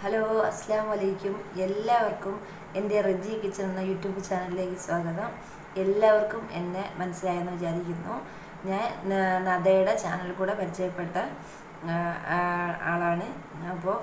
Hello അസ്സാം വലൈക്കും എല്ലാവർക്കും എൻ്റെ റജി കിച്ചൺ എന്ന യൂട്യൂബ് ചാനലിലേക്ക് സ്വാഗതം എല്ലാവർക്കും എന്നെ മനസ്സിലായെന്ന് വിചാരിക്കുന്നു ഞാൻ ന- നദയുടെ ചാനൽ കൂടെ പരിചയപ്പെട്ട ആ, ആ, ആളാണ് അപ്പോൾ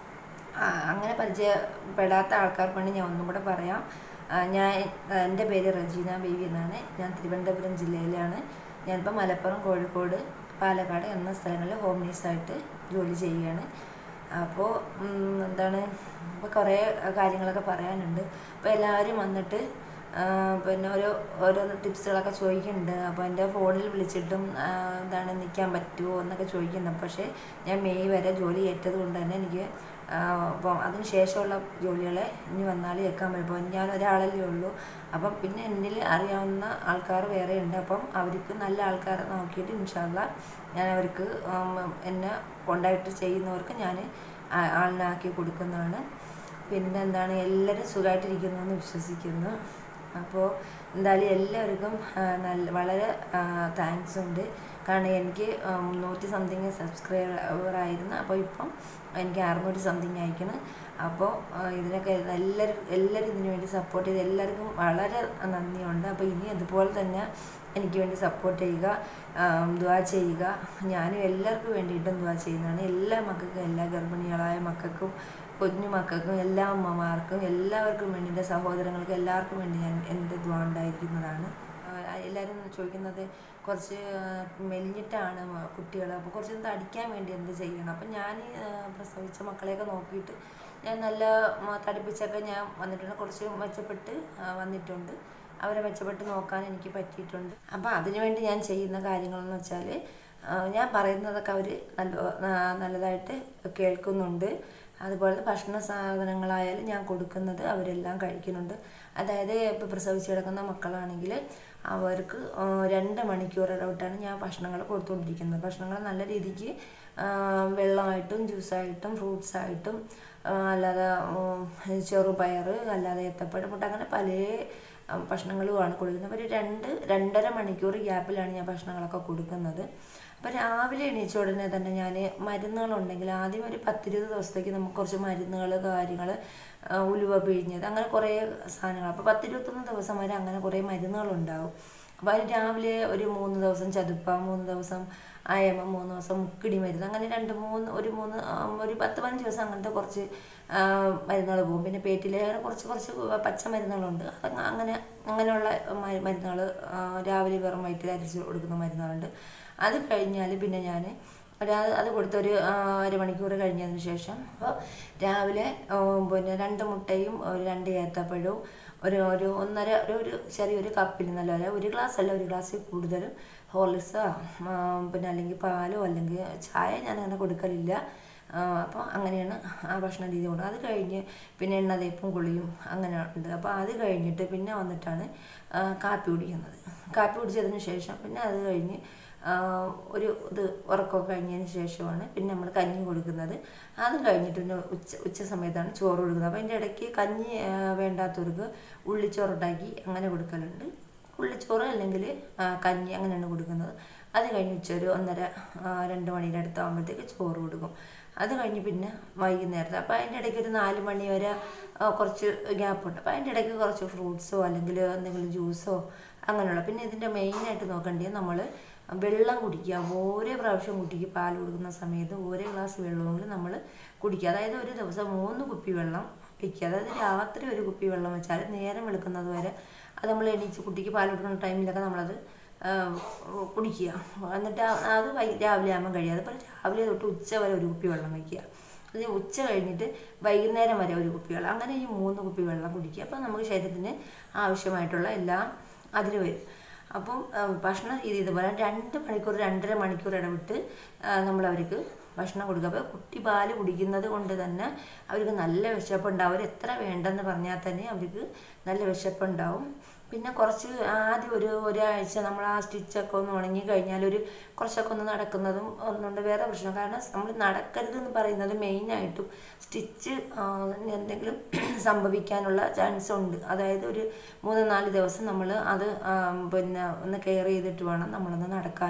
ആ, അങ്ങനെ പരിചയപ്പെടാത്ത ആൾക്കാർക്ക് വേണ്ടി ഞാൻ ഒന്നും കൂടെ പറയാം ആ, ഞാൻ എൻ്റെ പേര് റജീന ബേബി എന്നാണ് ഞാൻ തിരുവനന്തപുരം ജില്ലയിലാണ് ഞാനിപ്പോൾ മലപ്പുറം കോഴിക്കോട് പാലക്കാട് എന്ന സ്ഥലങ്ങളിൽ ഹോം നേഴ്സായിട്ട് ജോലി ചെയ്യുകയാണ് അപ്പോൾ എന്താണ് ഇപ്പോൾ കുറേ കാര്യങ്ങളൊക്കെ പറയാനുണ്ട് അപ്പോൾ എല്ലാവരും വന്നിട്ട് ആ, പിന്നെ ഓരോ ഓരോ ടിപ്സുകളൊക്കെ ചോദിക്കുന്നുണ്ട് അപ്പോൾ എൻ്റെ ഫോണിൽ വിളിച്ചിട്ടും ആ, എന്താണ് നിൽക്കാൻ പറ്റുമോ എന്നൊക്കെ ചോദിക്കുന്നുണ്ട് പക്ഷേ ഞാൻ മെയ് വരെ ജോലി ഏറ്റത് കൊണ്ട് തന്നെ എനിക്ക് ആ, അപ്പം അതിന് ശേഷമുള്ള ജോലികളെ ഇനി വന്നാൽ കേൾക്കാൻ പറ്റും അപ്പോൾ ഞാൻ ഒരാളല്ലേ ഉള്ളൂ അപ്പം പിന്നെ എന്നിൽ അറിയാവുന്ന ആൾക്കാർ വേറെ ഉണ്ട് അപ്പം അവർക്ക് നല്ല ആൾക്കാരെ നോക്കിയിട്ട് ഇൻഷാല്ല ഞാൻ അവർക്ക് ഉം, എന്നെ കോണ്ടാക്ട് ചെയ്യുന്നവർക്ക് ഞാൻ ആ- ആളിനാക്കി കൊടുക്കുന്നതാണ് പിന്നെ എന്താണ് എല്ലാവരും സുഖമായിട്ടിരിക്കുന്നു എന്ന് വിശ്വസിക്കുന്നു അപ്പോൾ എന്തായാലും എല്ലാവർക്കും ആ, നല്ല വളരെ താങ്ക്സ് ഉണ്ട് കാരണം എനിക്ക് നൂറ്റി സംതിങ് സബ്സ്ക്രൈബർ ആയിരുന്നു അപ്പോൾ ഇപ്പം എനിക്ക് അറുന്നൂറ്റി സംതിങ് അയക്കണം അപ്പോൾ ആ, ഇതിനൊക്കെ എല്ലാവരും എല്ലാവരും ഇതിനു വേണ്ടി സപ്പോർട്ട് ചെയ്ത് എല്ലാവർക്കും വളരെ നന്ദിയുണ്ട് അപ്പോൾ ഇനി അതുപോലെ തന്നെ എനിക്ക് വേണ്ടി സപ്പോർട്ട് ചെയ്യുക ദ്വാ ചെയ്യുക ഞാനും എല്ലാവർക്കും വേണ്ടിയിട്ടും ദ്വാ ചെയ്യുന്നതാണ് എല്ലാ മക്കൾക്കും എല്ലാ ഗർഭിണികളായ മക്കൾക്കും കുഞ്ഞു മക്കൾക്കും എല്ലാ അമ്മമാർക്കും എല്ലാവർക്കും വേണ്ടി എൻ്റെ സഹോദരങ്ങൾക്കും എല്ലാവർക്കും വേണ്ടി ഞാൻ എൻ്റെ ദ്വാ ഉണ്ടായിരിക്കുന്നതാണ് ആ, എല്ലാവരും ചോദിക്കുന്നത് കുറച്ച് ആ, മെലിഞ്ഞിട്ടാണ് കുട്ടികൾ അപ്പോൾ കുറച്ച് തടിക്കാൻ വേണ്ടി എന്ത് ചെയ്യണം അപ്പം ഞാൻ ആ, പ്രസവിച്ച മക്കളെയൊക്കെ നോക്കിയിട്ട് ഞാൻ നല്ല മ, തടിപ്പിച്ചൊക്കെ ഞാൻ വന്നിട്ടുണ്ട് കുറച്ച് മെച്ചപ്പെട്ട് ആ, വന്നിട്ടുണ്ട് അവരെ മെച്ചപ്പെട്ട് നോക്കാൻ എനിക്ക് പറ്റിയിട്ടുണ്ട് അപ്പോൾ അതിനുവേണ്ടി ഞാൻ ചെയ്യുന്ന കാര്യങ്ങളെന്ന് വെച്ചാൽ ഞാൻ പറയുന്നതൊക്കെ അവർ നല്ല ആ, നല്ലതായിട്ട് കേൾക്കുന്നുണ്ട് അതുപോലെ ഭക്ഷണ സാധനങ്ങളായാലും ഞാൻ കൊടുക്കുന്നത് അവരെല്ലാം കഴിക്കുന്നുണ്ട് അതായത് ഇപ്പോൾ പ്രസവിച്ച് കിടക്കുന്ന മക്കളാണെങ്കിൽ അവർക്ക് ആ, രണ്ട് മണിക്കൂർ ഇടവിട്ടാണ് ഞാൻ ഭക്ഷണങ്ങൾ കൊടുത്തുകൊണ്ടിരിക്കുന്നത് ഭക്ഷണങ്ങൾ നല്ല രീതിക്ക് ആ, വെള്ളമായിട്ടും ജ്യൂസായിട്ടും ഫ്രൂട്ട്സായിട്ടും ആ, അല്ലാതെ ഉം, ചെറുപയർ അല്ലാതെ ഏത്തപ്പഴം മുട്ട അങ്ങനെ പല ഭക്ഷണങ്ങളുമാണ് കൊടുക്കുന്നത് ഒരു രണ്ട് രണ്ടര മണിക്കൂർ ഗ്യാപ്പിലാണ് ഞാൻ ഭക്ഷണങ്ങളൊക്കെ കൊടുക്കുന്നത് അപ്പോൾ രാവിലെ എണീച്ച ഉടനെ തന്നെ ഞാൻ മരുന്നുകളുണ്ടെങ്കിൽ ആദ്യം ഒരു പത്തിരുപത് ദിവസത്തേക്ക് നമുക്ക് കുറച്ച് മരുന്നുകൾ കാര്യങ്ങൾ ഉലുവ പിഴിഞ്ഞത് അങ്ങനെ കുറേ സാധനങ്ങൾ അപ്പോൾ പത്തിരുപത്തൊന്ന് ദിവസം വരെ അങ്ങനെ കുറേ മരുന്നുകളുണ്ടാവും അപ്പോൾ അതിന് രാവിലെ ഒരു മൂന്ന് ദിവസം ചതുപ്പ മൂന്ന് ദിവസം അയമ മൂന്ന് ദിവസം മുക്കിടി മരുന്ന് അങ്ങനെ രണ്ട് മൂന്ന് ഒരു മൂന്ന് ആ, ഒരു പത്ത് പതിനഞ്ച് ദിവസം അങ്ങനത്തെ കുറച്ച് മരുന്നുകൾ പോകും പിന്നെ പേറ്റിൽ അങ്ങനെ കുറച്ച് കുറച്ച് പച്ച മരുന്നുകളുണ്ട് അത് അങ്ങനെ അങ്ങനെയുള്ള മരുന്നുകൾ രാവിലെ വെറും വയറ്റിൽ അരിച്ച് കൊടുക്കുന്ന മരുന്നുകളുണ്ട് അത് കഴിഞ്ഞാൽ പിന്നെ ഞാൻ ഒരു അത് അത് കൊടുത്തൊരു ആ, അരമണിക്കൂർ കഴിഞ്ഞതിന് ശേഷം അപ്പോൾ രാവിലെ ആ, പിന്നെ രണ്ട് മുട്ടയും ഒരു രണ്ട് ഏത്തപ്പഴവും ഒരു ഒരു ഒന്നര ഒരു ഒരു ചെറിയൊരു കപ്പിൽ നല്ല പോലെ ഒരു ഗ്ലാസ് അല്ല ഒരു ഗ്ലാസ്സിൽ കൂടുതലും ഹോർലിക്സോ ആ, പിന്നെ അല്ലെങ്കിൽ പാലോ അല്ലെങ്കിൽ ചായ ഞാൻ അങ്ങനെ കൊടുക്കലില്ല അപ്പോൾ അങ്ങനെയാണ് ആ ഭക്ഷണ രീതി കൊണ്ട് അത് കഴിഞ്ഞ് പിന്നെ എണ്ണ തേപ്പും കുളിയും അങ്ങനെ ഉണ്ട് അപ്പോൾ അത് കഴിഞ്ഞിട്ട് പിന്നെ വന്നിട്ടാണ് ആ, കാപ്പി കുടിക്കുന്നത് കാപ്പി കുടിച്ചതിന് ശേഷം പിന്നെ അത് കഴിഞ്ഞ് ആ, ഒരു ഇത് ഉറക്കമൊക്കെ കഴിഞ്ഞതിന് ശേഷമാണ് പിന്നെ നമ്മൾ കഞ്ഞി കൊടുക്കുന്നത് അതും കഴിഞ്ഞിട്ട് പിന്നെ ഉച്ച ഉച്ച സമയത്താണ് ചോറ് കൊടുക്കുന്നത് അപ്പോൾ അതിൻ്റെ ഇടയ്ക്ക് കഞ്ഞി ആ, വേണ്ടാത്തവർക്ക് ഉള്ളിച്ചോറ് ഉണ്ടാക്കി അങ്ങനെ കൊടുക്കലുണ്ട് ഉള്ളിച്ചോറ് അല്ലെങ്കിൽ ആ, കഞ്ഞി അങ്ങനെയാണ് കൊടുക്കുന്നത് അത് കഴിഞ്ഞ് ഉച്ച ഒരു ഒന്നര ആ, രണ്ട് മണിയുടെ അടുത്താകുമ്പോഴത്തേക്ക് ചോറ് കൊടുക്കും അത് കഴിഞ്ഞ് പിന്നെ വൈകുന്നേരത്തെ അപ്പോൾ അതിൻ്റെ ഇടയ്ക്ക് ഒരു നാല് മണി വരെ ആ, കുറച്ച് ഗ്യാപ്പുണ്ട് അപ്പോൾ അതിൻ്റെ ഇടയ്ക്ക് കുറച്ച് ഫ്രൂട്ട്സോ അല്ലെങ്കിൽ എന്തെങ്കിലും ജ്യൂസോ അങ്ങനെയുള്ള പിന്നെ ഇതിൻ്റെ മെയിനായിട്ട് നോക്കേണ്ടത് നമ്മൾ വെള്ളം കുടിക്കുക ഓരോ പ്രാവശ്യം കുട്ടിക്ക് പാൽ കൊടുക്കുന്ന സമയത്ത് ഓരോ ഗ്ലാസ് വെള്ളമെങ്കിലും നമ്മൾ കുടിക്കുക അതായത് ഒരു ദിവസം മൂന്ന് കുപ്പി വെള്ളം വയ്ക്കുക അതായത് രാത്രി ഒരു കുപ്പി വെള്ളം വെച്ചാൽ നേരം വെളുക്കുന്നത് വരെ അത് നമ്മൾ എണീച്ച് കുട്ടിക്ക് പാൽ കൊടുക്കുന്ന ടൈമിലൊക്കെ നമ്മളത് ആ, കുടിക്കുക എന്നിട്ട് ആ- അത് വൈ രാവിലെ ആകുമ്പോൾ കഴിയും അതുപോലെ രാവിലെ തൊട്ട് ഉച്ച വരെ ഒരു കുപ്പി വെള്ളം വയ്ക്കുക അത് ഉച്ച കഴിഞ്ഞിട്ട് വൈകുന്നേരം വരെ ഒരു കുപ്പി വെള്ളം അങ്ങനെ ഈ മൂന്ന് കുപ്പി വെള്ളം കുടിക്കുക അപ്പോൾ നമുക്ക് ശരീരത്തിന് ആവശ്യമായിട്ടുള്ള എല്ലാം അതിൽ വരും അപ്പം ആ, ഭക്ഷണ രീതി ഇതുപോലെ രണ്ട് മണിക്കൂർ രണ്ടര മണിക്കൂർ ഇടവിട്ട് നമ്മൾ അവർക്ക് ഭക്ഷണം കൊടുക്കുക അപ്പോൾ കുട്ടി പാല് കുടിക്കുന്നത് കൊണ്ട് തന്നെ അവർക്ക് നല്ല വിശപ്പുണ്ടാവും അവർ എത്ര വേണ്ടെന്ന് പറഞ്ഞാൽ തന്നെ അവർക്ക് നല്ല വിശപ്പുണ്ടാവും പിന്നെ കുറച്ച് ആദ്യം ഒരു ഒരാഴ്ച നമ്മൾ ആ സ്റ്റിച്ചൊക്കെ ഒന്ന് ഉണങ്ങി കഴിഞ്ഞാൽ ഒരു കുറച്ചൊക്കെ ഒന്ന് നടക്കുന്നതും ഒന്നുണ്ട് വേറെ പ്രശ്നം കാരണം നമ്മൾ നടക്കരുത് എന്ന് പറയുന്നത് മെയിനായിട്ടും സ്റ്റിച്ച് എന്തെങ്കിലും സംഭവിക്കാനുള്ള ചാൻസ് ഉണ്ട് അതായത് ഒരു മൂന്ന് നാല് ദിവസം നമ്മൾ അത് ആ, പിന്നെ ഒന്ന് കെയർ ചെയ്തിട്ട് വേണം നമ്മളൊന്ന് നടക്കാനും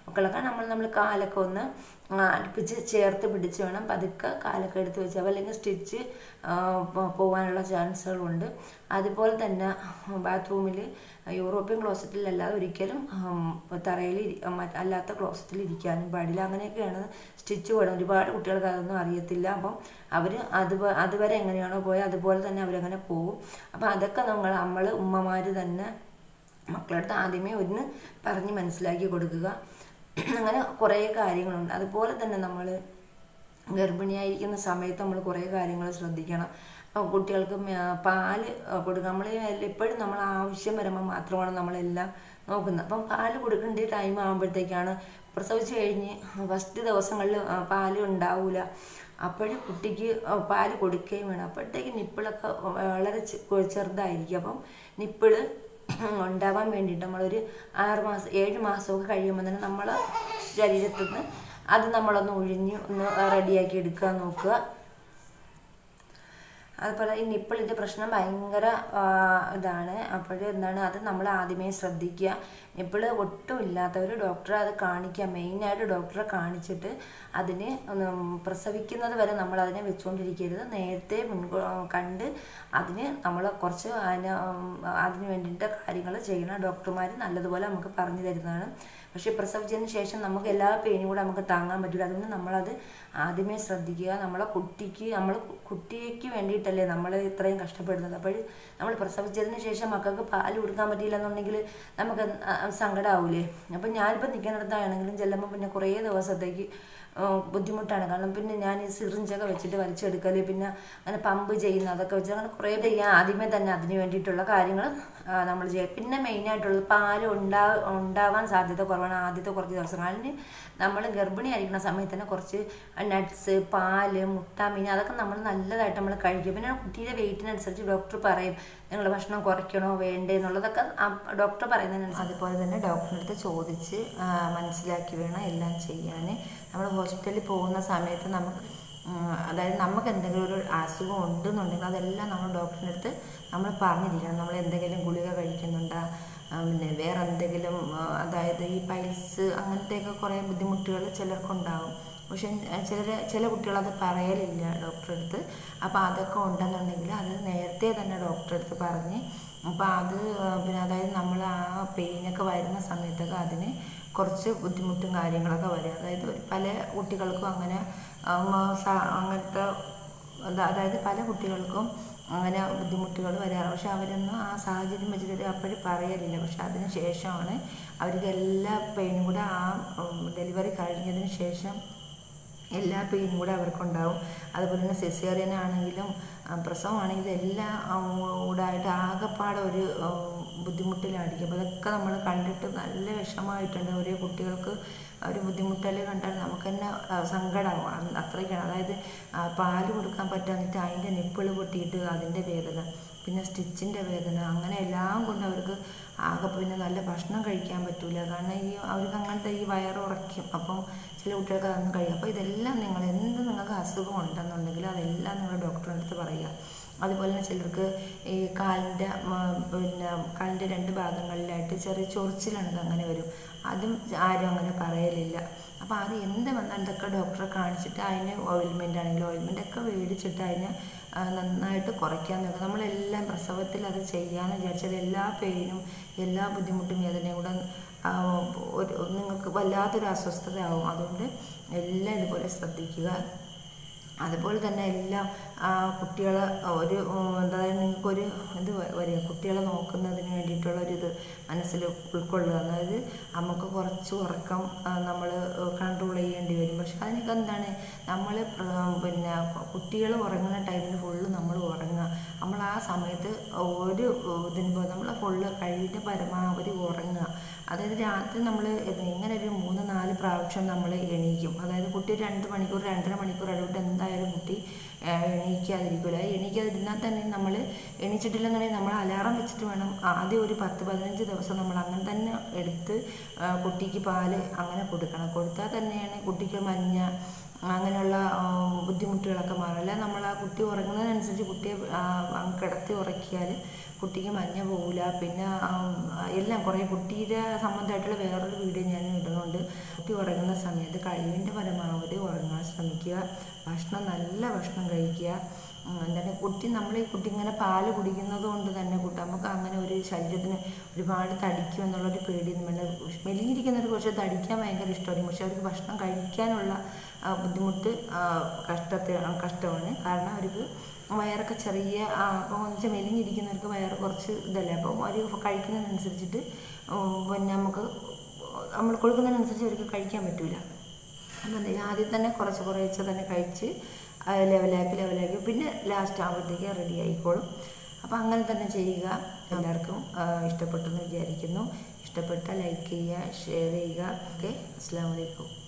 മക്കളൊക്കെ നമ്മൾ നമ്മൾ കാലൊക്കെ ഒന്ന് ആ, അടുപ്പിച്ച് ചേർത്ത് പിടിച്ച് വേണം പതുക്കെ കാലൊക്കെ എടുത്ത് വെച്ചാൽ അല്ലെങ്കിൽ സ്റ്റിച്ച് പോകാനുള്ള ചാൻസുകളുണ്ട് അതുപോലെ തന്നെ ബാത്റൂമിൽ യൂറോപ്യൻ ക്ലോസറ്റിൽ അല്ലാതെ ഒരിക്കലും തറയിൽ അല്ലാത്ത ക്ലോസറ്റിൽ ഇരിക്കാനും പാടില്ല അങ്ങനെയൊക്കെയാണ് സ്റ്റിച്ച് പോകണം ഒരുപാട് കുട്ടികൾക്ക് അതൊന്നും അറിയത്തില്ല അപ്പം അവർ അത് അതുവരെ എങ്ങനെയാണോ പോയത് അതുപോലെ തന്നെ അവരങ്ങനെ പോകും അപ്പം അതൊക്കെ നമ്മൾ നമ്മൾ ഉമ്മമാർ തന്നെ മക്കളടുത്ത് ആദ്യമേ ഒന്ന് പറഞ്ഞ് മനസ്സിലാക്കി കൊടുക്കുക അങ്ങനെ കുറേ കാര്യങ്ങളുണ്ട് അതുപോലെ തന്നെ നമ്മൾ ഗർഭിണിയായിരിക്കുന്ന സമയത്ത് നമ്മൾ കുറേ കാര്യങ്ങൾ ശ്രദ്ധിക്കണം അപ്പോൾ കുട്ടികൾക്ക് മ- പാല് കൊടുക്കുക നമ്മൾ എപ്പോഴും നമ്മൾ ആവശ്യം വരുമ്പോൾ മാത്രമാണ് നമ്മളെല്ലാം നോക്കുന്നത് അപ്പം പാല് കൊടുക്കേണ്ട ടൈം ആകുമ്പോഴത്തേക്കാണ് പ്രസവിച്ച് കഴിഞ്ഞ് ഫസ്റ്റ് ദിവസങ്ങളിൽ പാല് ഉണ്ടാവില്ല അപ്പോഴും കുട്ടിക്ക് പാല് കൊടുക്കുകയും വേണം അപ്പോഴത്തേക്ക് നിപ്പിളൊക്കെ വളരെ ചെ- ചെറുതായിരിക്കും അപ്പം നിപ്പിള് ഉണ്ടാവാൻ വേണ്ടിയിട്ട് നമ്മളൊരു ആറ് മാസം ഏഴ് മാസമൊക്കെ കഴിയുമ്പോൾ തന്നെ നമ്മൾ ശരീരത്തിൽ നിന്ന് അത് നമ്മളൊന്ന് ഒഴിഞ്ഞ് ഒന്ന് റെഡിയാക്കി എടുക്കാൻ നോക്കുക അതുപോലെ ഈ നിപ്പിളിൻ്റെ പ്രശ്നം ഭയങ്കര ആ, ഇതാണ് അപ്പോൾ എന്താണ് അത് നമ്മൾ ആദ്യമേ ശ്രദ്ധിക്കുക നിപ്പിള് ഒട്ടും ഇല്ലാത്തവർ ഡോക്ടറെ അത് കാണിക്കുക മെയിനായിട്ട് ഡോക്ടറെ കാണിച്ചിട്ട് അതിന് ഒന്ന് പ്രസവിക്കുന്നത് വരെ നമ്മൾ അതിനെ വെച്ചുകൊണ്ടിരിക്കരുത് നേരത്തെ മുൻകൂ കണ്ട് അതിന് നമ്മൾ കുറച്ച് അതിന് ഉം, അതിന് വേണ്ടിയിട്ട് കാര്യങ്ങൾ ചെയ്യണം ഡോക്ടർമാർ നല്ലതുപോലെ നമുക്ക് പറഞ്ഞു തരുന്നതാണ് പക്ഷേ പ്രസവിച്ചതിന് ശേഷം നമുക്ക് എല്ലാ പെയിനും കൂടെ നമുക്ക് താങ്ങാൻ പറ്റില്ല അതുകൊണ്ട് നമ്മളത് ആദ്യമേ ശ്രദ്ധിക്കുക നമ്മളെ കുട്ടിക്ക് നമ്മൾ കുട്ടിക്ക് വേണ്ടിയിട്ടല്ലേ നമ്മൾ ഇത്രയും കഷ്ടപ്പെടുന്നത് അപ്പോൾ നമ്മൾ പ്രസവിച്ചതിന് ശേഷം മക്കൾക്ക് പാല് കൊടുക്കാൻ പറ്റിയില്ല എന്നുണ്ടെങ്കിൽ നമുക്ക് സങ്കടമാവൂലേ അപ്പം ഞാനിപ്പോൾ നിൽക്കുന്നിടത്താണെങ്കിലും ചെല്ലുമ്പോൾ പിന്നെ കുറേ ദിവസത്തേക്ക് ആ, ബുദ്ധിമുട്ടാണ് കാരണം പിന്നെ ഞാൻ ഈ സിറിഞ്ചൊക്കെ വെച്ചിട്ട് വലിച്ചെടുക്കൽ പിന്നെ അങ്ങനെ പമ്പ് ചെയ്യുന്ന അതൊക്കെ വെച്ച് അങ്ങനെ കുറേ ചെയ്യാൻ ആദ്യമേ തന്നെ അതിന് വേണ്ടിയിട്ടുള്ള കാര്യങ്ങൾ നമ്മൾ ചെയ്യുക പിന്നെ മെയിനായിട്ടുള്ളത് പാല് ഉണ്ടാ ഉണ്ടാവാൻ സാധ്യത കുറവാണ് ആദ്യത്തെ കുറച്ച് ദിവസങ്ങൾ അതിന് നമ്മൾ ഗർഭിണി ആയിരിക്കുന്ന സമയത്ത് തന്നെ കുറച്ച് നട്ട്സ് പാല് മുട്ട മീൻ അതൊക്കെ നമ്മൾ നല്ലതായിട്ട് നമ്മൾ കഴിക്കും പിന്നെ കുട്ടിയുടെ വെയിറ്റിനനുസരിച്ച് ഡോക്ടർ പറയും നിങ്ങൾ ഭക്ഷണം കുറയ്ക്കണോ വേണ്ടേ എന്നുള്ളതൊക്കെ ഡോക്ടർ പറയുന്നതിനനുസരിച്ച് അതുപോലെ തന്നെ ഡോക്ടറിൻ്റെ അടുത്ത് ചോദിച്ച് ആ, മനസ്സിലാക്കി വേണം എല്ലാം ചെയ്യാൻ നമ്മൾ ഹോസ്പിറ്റലിൽ പോകുന്ന സമയത്ത് നമുക്ക് ഉം, അതായത് നമുക്ക് എന്തെങ്കിലും ഒരു അസുഖം ഉണ്ടെന്നുണ്ടെങ്കിൽ അതെല്ലാം നമ്മൾ ഡോക്ടറിൻ്റെ അടുത്ത് നമ്മൾ പറഞ്ഞിരിക്കണം നമ്മൾ എന്തെങ്കിലും ഗുളിക കഴിക്കുന്നുണ്ടോ ആ, പിന്നെ വേറെ എന്തെങ്കിലും ആ, അതായത് ഈ പൈൽസ് അങ്ങനത്തെയൊക്കെ കുറേ ബുദ്ധിമുട്ടുകൾ ചിലർക്കുണ്ടാവും പക്ഷെ ചിലർ ചില കുട്ടികളത് പറയലില്ല ഡോക്ടറെ അടുത്ത് അപ്പോൾ അതൊക്കെ ഉണ്ടെന്നുണ്ടെങ്കിൽ അത് നേരത്തെ തന്നെ ഡോക്ടറെ അടുത്ത് പറഞ്ഞ് അപ്പോൾ അത് ആ, പിന്നെ അതായത് നമ്മൾ ആ പെയിനൊക്കെ വരുന്ന സമയത്തൊക്കെ അതിന് കുറച്ച് ബുദ്ധിമുട്ടും കാര്യങ്ങളൊക്കെ വരും അതായത് ഒരു പല കുട്ടികൾക്കും അങ്ങനെ ആം, സ- അങ്ങനത്തെ അത- അതായത് പല കുട്ടികൾക്കും അങ്ങനെ ബുദ്ധിമുട്ടുകൾ വരാറ് പക്ഷെ അവരൊന്നും ആ സാഹചര്യം വെച്ചിട്ട് അപ്പോഴും പറയലില്ല പക്ഷെ അതിന് ശേഷമാണ് അവർക്ക് എല്ലാ പെയിനും കൂടെ ആ ഡെലിവറി കഴിഞ്ഞതിന് ശേഷം എല്ലാ പെയിനും കൂടെ അവർക്കുണ്ടാവും അതുപോലെ തന്നെ സിസേറിയൻ ആണെങ്കിലും പ്രസവമാണെങ്കിലും എല്ലാം കൂടായിട്ട് ആകെപ്പാടെ ഒരു ആ, ബുദ്ധിമുട്ടിലായിരിക്കും അപ്പോൾ അതൊക്കെ നമ്മൾ കണ്ടിട്ട് നല്ല വിഷമമായിട്ടുണ്ട് ഓരോ കുട്ടികൾക്ക് ഒരു ബുദ്ധിമുട്ടൽ കണ്ടാൽ നമുക്ക് തന്നെ ആ, സങ്കടമാവും അ- അത്രയ്ക്കാണ് അതായത് ആ, പാല് കൊടുക്കാൻ പറ്റാഞ്ഞിട്ട് അതിൻ്റെ നിപ്പിള് പൊട്ടിയിട്ട് അതിൻ്റെ വേദന പിന്നെ സ്റ്റിച്ചിൻ്റെ വേദന അങ്ങനെ എല്ലാം കൊണ്ട് അവർക്ക് ആകെ പിന്നെ നല്ല ഭക്ഷണം കഴിക്കാൻ പറ്റൂല കാരണം ഈ അവർക്ക് അങ്ങനത്തെ ഈ വയറ് ഉറയ്ക്കും അപ്പം ചില കുട്ടികൾക്ക് അതൊന്നും കഴിയും അപ്പോൾ ഇതെല്ലാം നിങ്ങൾ എന്ത് നിങ്ങൾക്ക് അസുഖം ഉണ്ടെന്നുണ്ടെങ്കിൽ അതെല്ലാം നിങ്ങൾ ഡോക്ടറിൻ്റെ അടുത്ത് പറയുക അതുപോലെ തന്നെ ചിലർക്ക് ഈ കാലിൻ്റെ പിന്നെ കാലിൻ്റെ രണ്ട് ഭാഗങ്ങളിലായിട്ട് ചെറിയ ചൊറിച്ചിലാണെങ്കിൽ അങ്ങനെ വരും അതും ആരും അങ്ങനെ പറയലില്ല അപ്പോൾ അത് എന്ത് വന്നാലും ഇതൊക്കെ ഡോക്ടറെ കാണിച്ചിട്ട് അതിന് ഓയിൽമെൻ്റ് ആണെങ്കിൽ ഓയിൽമെൻ്റ് ഒക്കെ മേടിച്ചിട്ട് അതിന് ആ, നന്നായിട്ട് കുറയ്ക്കാൻ നോക്കുക നമ്മളെല്ലാം പ്രസവത്തിൽ അത് ചെയ്യാമെന്ന് വിചാരിച്ചാൽ എല്ലാ പെയിനും എല്ലാ ബുദ്ധിമുട്ടും വേദനയും കൂടെ ആ, ഒരു നിങ്ങൾക്ക് വല്ലാത്തൊരു അസ്വസ്ഥതയാവും അതുകൊണ്ട് എല്ലാം ഇതുപോലെ ശ്രദ്ധിക്കുക അതുപോലെ തന്നെ എല്ലാം ആ, കുട്ടികളെ ഒരു ഉം, അതായത് നിങ്ങൾക്കൊരു ഇത് വ- വരിക കുട്ടികളെ നോക്കുന്നതിന് വേണ്ടിയിട്ടുള്ള ഒരു ഇത് മനസ്സിൽ ഉൾക്കൊള്ളുക അതായത് നമുക്ക് കുറച്ച് ഉറക്കം നമ്മൾ കൺട്രോൾ ചെയ്യേണ്ടി വരും പക്ഷെ അതിനൊക്കെ എന്താണ് നമ്മൾ പിന്നെ കുട്ടികൾ ഉറങ്ങുന്ന ടൈമിൽ ഫുള്ള് നമ്മൾ ഉറങ്ങുക നമ്മൾ ആ സമയത്ത് ഒരു ഇതിന് പോ- നമ്മൾ ഫുള്ള് കഴിവിൻ്റെ പരമാവധി ഉറങ്ങുക അതായത് രാത്രി നമ്മൾ ഇങ്ങനെ ഒരു മൂന്ന് നാല് പ്രാവശ്യം നമ്മൾ എണീക്കും അതായത് കുട്ടി ഒരു രണ്ട് മണിക്കൂർ രണ്ടര മണിക്കൂർ ഇടവിട്ട് എന്തായാലും കുട്ടി ആ, എണീക്കാതിരിക്കില്ല എണീക്കാതിരുന്നാൽ തന്നെ നമ്മൾ എണീച്ചിട്ടില്ലെന്നുണ്ടെങ്കിൽ നമ്മൾ അലാറം വെച്ചിട്ട് വേണം ആദ്യം ഒരു പത്ത് പതിനഞ്ച് ദിവസം നമ്മൾ അങ്ങനെ തന്നെ എടുത്ത് ആ, കുട്ടിക്ക് പാല് അങ്ങനെ കൊടുക്കണം കൊടുത്താൽ തന്നെയാണ് കുട്ടിക്ക് മഞ്ഞ അങ്ങനെയുള്ള ആ, ബുദ്ധിമുട്ടുകളൊക്കെ മാറും അല്ല നമ്മൾ ആ കുട്ടി ഉറങ്ങുന്നതിനനുസരിച്ച് കുട്ടിയെ ആ, അങ്ങ് കിടത്തി ഉറക്കിയാൽ കുട്ടിക്ക് മഞ്ഞ പോകില്ല പിന്നെ ആ, എല്ലാം കുറേ കുട്ടിയുടെ സംബന്ധമായിട്ടുള്ള വേറൊരു വീഡിയോ ഞാൻ ഇടുന്നുണ്ട് കുട്ടി ഉറങ്ങുന്ന സമയത്ത് കഴിവിൻ്റെ പരമാവധി ഉറങ്ങാൻ ശ്രമിക്കുക ഭക്ഷണം നല്ല ഭക്ഷണം കഴിക്കുക ഉം, എന്താണ് കുട്ടി നമ്മൾ ഈ കുട്ടി ഇങ്ങനെ പാല് കുടിക്കുന്നത് കൊണ്ട് തന്നെ കുട്ടി നമുക്ക് അങ്ങനെ ഒരു ശരീരത്തിന് ഒരുപാട് തടിക്കും എന്നുള്ളൊരു പേടിയൊന്നും വേണ്ട മെലിഞ്ഞിരിക്കുന്നവർക്ക് കുറച്ച് തടിക്കാൻ ഭയങ്കര ഇഷ്ടമായിരിക്കും പക്ഷെ അവർക്ക് ഭക്ഷണം കഴിക്കാനുള്ള ആ, ബുദ്ധിമുട്ട് ആ, കഷ്ടത്തെ ആ, കഷ്ടമാണ് കാരണം അവർക്ക് വയറൊക്കെ ചെറിയ ആ, അപ്പോൾ വെച്ചാൽ മെലിഞ്ഞിരിക്കുന്നവർക്ക് വയറ് കുറച്ച് ഇതല്ലേ അപ്പോൾ അവർ കഴിക്കുന്നതിനനുസരിച്ചിട്ട് ഉം, പിന്നെ നമുക്ക് നമ്മൾ കൊടുക്കുന്നതിനനുസരിച്ച് അവർക്ക് കഴിക്കാൻ പറ്റില്ല അപ്പോൾ എന്താ ചെയ്യുക? ആദ്യം തന്നെ കുറച്ച് കുറേശ്ശെ തന്നെ കഴിച്ച് അത് ലെവലാക്കി ലെവലാക്കി പിന്നെ ലാസ്റ്റ് ആകുമ്പോഴത്തേക്ക് റെഡി ആയിക്കോളും അപ്പോൾ അങ്ങനെ തന്നെ ചെയ്യുക എല്ലാവർക്കും ആ, ഇഷ്ടപ്പെട്ടെന്ന് വിചാരിക്കുന്നു ഇഷ്ടപ്പെട്ടാൽ ലൈക്ക് ചെയ്യുക ഷെയർ ചെയ്യുക ഓക്കെ അസ്സാം വലൈക്കും